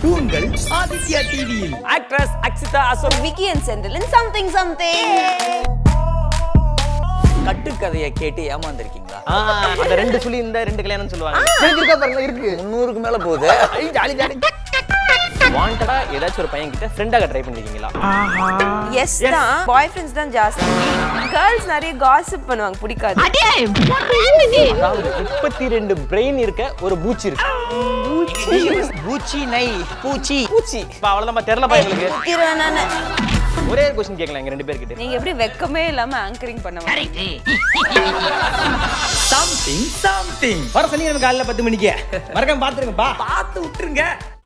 உங்கள் ஆதித்யா டிவியில் actress Akshitha Ashok Vicky and Senthil in something something கட்டுக்கதையை கேட்டு ஏமாந்துருக்கீங்களா அந்த ரெண்டு சுழி இந்த ரெண்டு கல்யாணம் சொல்லுவாங்க இருக்கா பாருங்க இருக்கு முந்நூறுக்கு மேல போகுது ஜாலி ஜாலி வாண்டடா ஏதாச்சும் ஒரு பையன் கிட்ட ஃப்ரெண்டாக ட்ரை பண்ணிருக்கீங்களா எஸ் தான் பாய் ஃப்ரெண்ட்ஸ் தான் ஜாஸ்தி கேர்ள்ஸ் நிறைய காசிப் பண்ணுவாங்க பிடிக்காது அதாவது முப்பத்தி ரெண்டு பிரெயின் இருக்க ஒரு பூச்சி இருக்கு பூச்சி நை பூச்சி பூச்சி இப்ப அவ்வளவுதான் தெரியல உங்களுக்கு குத்திருவேன் நானு. ஒரே ஒரு கொஸ்டின் கேட்கலாம் எங்க ரெண்டு பேர்கிட்ட நீங்க எப்படி வெக்கமே இல்லாம ஆங்கரிங் பண்ணுவாங்க சம்திங் சம்திங் வர சனிக்கிழமை காலையில பத்து மணிக்கு மறக்காம பாத்துருங்கப்பா பார்த்து விட்டுருங்க